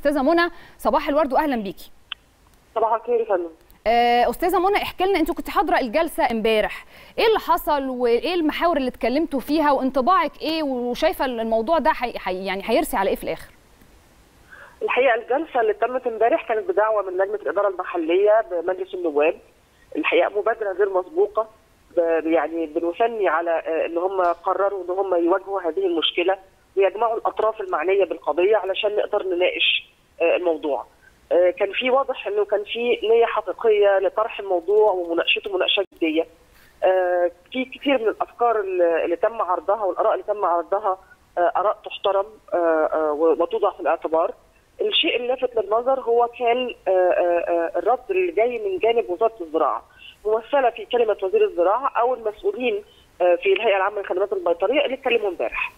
استاذه منى صباح الورد واهلا بيكي صباح الخير يا فندم آه، استاذه منى احكي لنا انت كنت حاضره الجلسه امبارح ايه اللي حصل وايه المحاور اللي اتكلمتوا فيها وانطباعك ايه وشايفه الموضوع ده حي... حي... يعني هيرسي على ايه في الاخر الحقيقه الجلسه اللي تمت امبارح كانت بدعوه من لجنه الاداره المحليه بمجلس النواب الحقيقه مبادره غير مسبوقه ب- يعني بنثني على آه، ان هم قرروا ان هم يواجهوا هذه المشكله ويجمعوا الاطراف المعنيه بالقضيه علشان نقدر نناقش آه، الموضوع. آه، كان في واضح انه كان في نيه حقيقيه لطرح الموضوع ومناقشته مناقشه جديه. آه، في كثير من الافكار اللي اللي تم عرضها والاراء اللي تم عرضها آه، اراء تحترم آه، آه، وتوضع في الاعتبار. الشيء اللافت للنظر هو كان آه، آه، آه، الرد اللي جاي من جانب وزاره الزراعه ممثله في كلمه وزير الزراعه او المسؤولين آه، في الهيئه العامه للخدمات البيطريه اللي اتكلموا امبارح.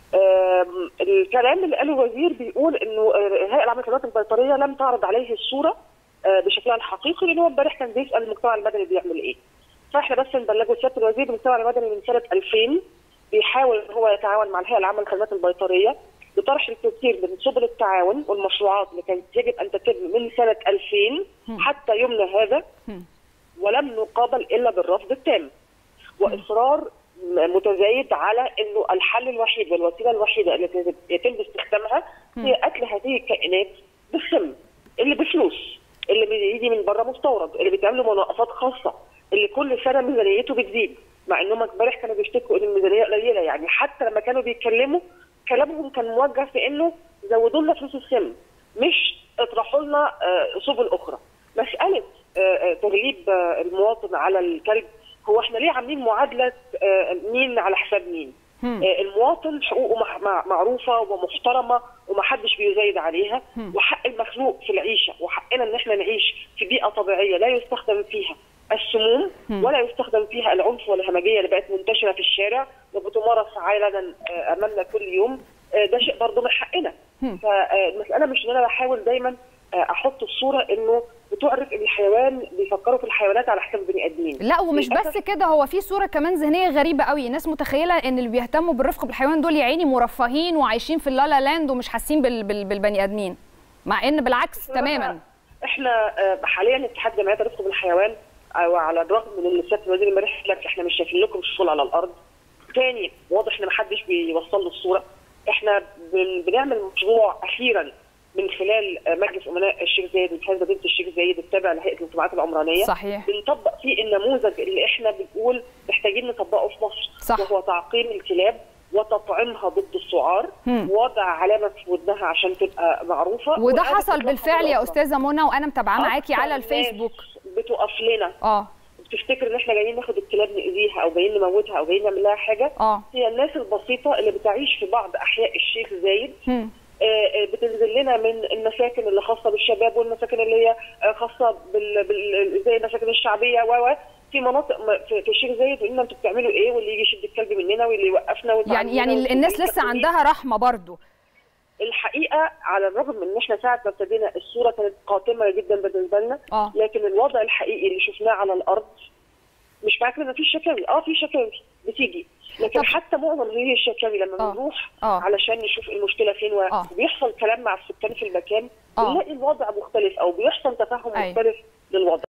آم، الكلام اللي قاله الوزير بيقول انه آه، الهيئه العامه للخدمات البيطريه لم تعرض عليه الصوره آه، بشكلها الحقيقي لان هو امبارح كان بيسال المجتمع المدني بيعمل ايه. فاحنا بس نبلغه سياده الوزير المجتمع المدني من سنه 2000 بيحاول ان هو يتعاون مع الهيئه العامه للخدمات البيطريه بطرح الكثير من سبل التعاون والمشروعات اللي كانت يجب ان تتم من سنه 2000 حتى يومنا هذا ولم نقابل الا بالرفض التام واصرار م- متزايد على انه الحل الوحيد والوسيله الوحيده التي يتم استخدامها هي قتل هذه الكائنات بالسم اللي بفلوس اللي بيجي من بره مستورد اللي بيتعملوا مناقصات خاصه اللي كل سنه ميزانيته بتزيد مع انهم امبارح كانوا بيشتكوا ان الميزانيه قليله يعني حتى لما كانوا بيتكلموا كلامهم كان موجه في انه زودوا لنا فلوس السم مش اطرحوا لنا آه، سبل اخرى مساله آه، آه، تغليب آه، المواطن على الكلب هو احنا ليه عاملين معادله آه، مين على حساب مين؟ آه، المواطن حقوقه مح- مع- معروفه ومحترمه ومحدش بيزايد عليها وحق المخلوق في العيشه وحقنا ان احنا نعيش في بيئه طبيعيه لا يستخدم فيها السموم ولا يستخدم فيها العنف والهمجيه اللي بقت منتشره في الشارع وبتمارس علنا آه، امامنا كل يوم آه، ده شيء برضه من حقنا فالمساله مش ان انا بحاول دايما آه، احط الصوره انه بتعرف ان الحيوان بيفكروا في الحيوانات على حساب البني ادمين لا ومش للأسف بس كده هو في صوره كمان ذهنيه غريبه قوي الناس متخيله ان اللي بيهتموا بالرفق بالحيوان دول يا عيني مرفهين وعايشين في اللالا لاند ومش حاسين بال... بال... بالبني ادمين مع ان بالعكس تماما احنا آه، حاليا اتحاد جمعيات الرفق بالحيوان آه، وعلى الرغم من اللي سياده الوزير امبارح قال لك احنا مش شايفين لكم الشغل على الارض تاني واضح ان محدش بيوصل له الصوره احنا بن- بنعمل مشروع اخيرا من خلال آه، مجلس امناء الشيخ زايد وجهاز مدينه الشيخ زايد التابع لهيئه المجتمعات العمرانيه صحيح. بنطبق فيه النموذج اللي احنا بنقول محتاجين نطبقه في مصر صح. وهو تعقيم الكلاب وتطعيمها ضد السعار ووضع علامه في ودنها عشان تبقى معروفه وده وإعادة حصل إطلاقها بالفعل يا بالأسرة. استاذه منى وانا متابعاه معاكي على أكتر الفيسبوك ناس بتقف لنا اه بتفتكر ان احنا جايين ناخد الكلاب نأذيها او جايين نموتها او جايين نعمل لها حاجه اه هي الناس البسيطه اللي بتعيش في بعض احياء الشيخ زايد هم. آه، آه، بتنزل لنا من المساكن اللي خاصه بالشباب والمساكن اللي هي آه، خاصه بال... بال... زي المساكن الشعبيه و و في مناطق م- في في الشيخ زايد يقول لنا انتوا بتعملوا ايه واللي يجي يشد الكلب مننا واللي يوقفنا يعني وتعاملونا يعني وتقولوا الناس إيه لسه كابتنين. عندها رحمه برضو الحقيقه على الرغم من ان احنا ساعه ما ابتدينا الصوره كانت قاتمه جدا بالنسبه لنا اه لكن الوضع الحقيقي اللي شفناه على الارض مش معنى كده ان مفيش شكاوي اه في شكاوي بتيجي لكن طب- حتى معظم هذه الشكاوي لما آه. بنروح آه. علشان نشوف المشكله فين آه. وبيحصل كلام مع السكان في المكان آه. بنلاقي الوضع مختلف او بيحصل تفهم أيوة. مختلف للوضع